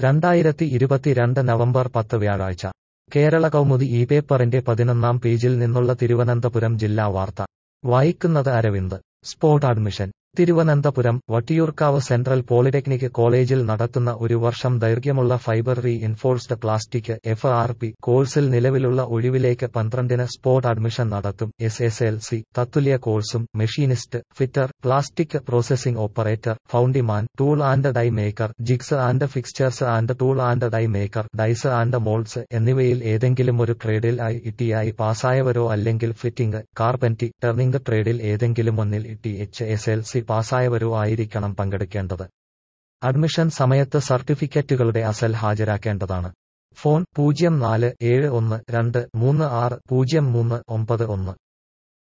രണ്ടായിരത്തി ഇരുപത്തിരണ്ട് നവംബർ പത്ത് വ്യാഴാഴ്ച കേരള കൗമുദി ഈ പേപ്പറിന്റെ പതിനൊന്നാം പേജിൽ നിന്നുള്ള തിരുവനന്തപുരം ജില്ലാ വാർത്ത വായിക്കുന്നത് Aravind spot admission Thiruvananthapuram Vattiyoorkavu central polytechnic കോളേജിൽ നടത്തുന്ന ഒരു വർഷം ദൈർഘ്യമുള്ള fibre reinforced plastic F R P കോഴ്സിൽ നിലവിലുള്ള ഒഴിവിലേക്ക് പന്ത്രണ്ടിന് സ്പോട്ട് അഡ്മിഷൻ നടത്തും എസ് എസ് എൽ സി തത്തുല്യ കോഴ്സും machinist fitter plastic processing operator foundryman tool and die maker jigs and fixtures and tool and die maker dies and moulds എന്നിവയിൽ ഏതെങ്കിലും ഒരു ട്രേഡിൽ ഐ ഇട്ടിയായി പാസ്സായവരോ അല്ലെങ്കിൽ ഫിറ്റിംഗ് കാർപെന്റി ടർണിംഗ് ട്രേഡിൽ ഏതെങ്കിലും ഒന്നിൽ ഇട്ടി എച്ച് എസ് എൽ സി പാസ്സായവരോ ആയിരിക്കണം പങ്കെടുക്കേണ്ടത് അഡ്മിഷൻ സമയത്ത് സർട്ടിഫിക്കറ്റുകളുടെ അസൽ ഹാജരാക്കേണ്ടതാണ് ഫോൺ പൂജ്യം നാല് ഏഴ് ഒന്ന് രണ്ട് മൂന്ന് ആറ് പൂജ്യം മൂന്ന് ഒമ്പത് ഒന്ന്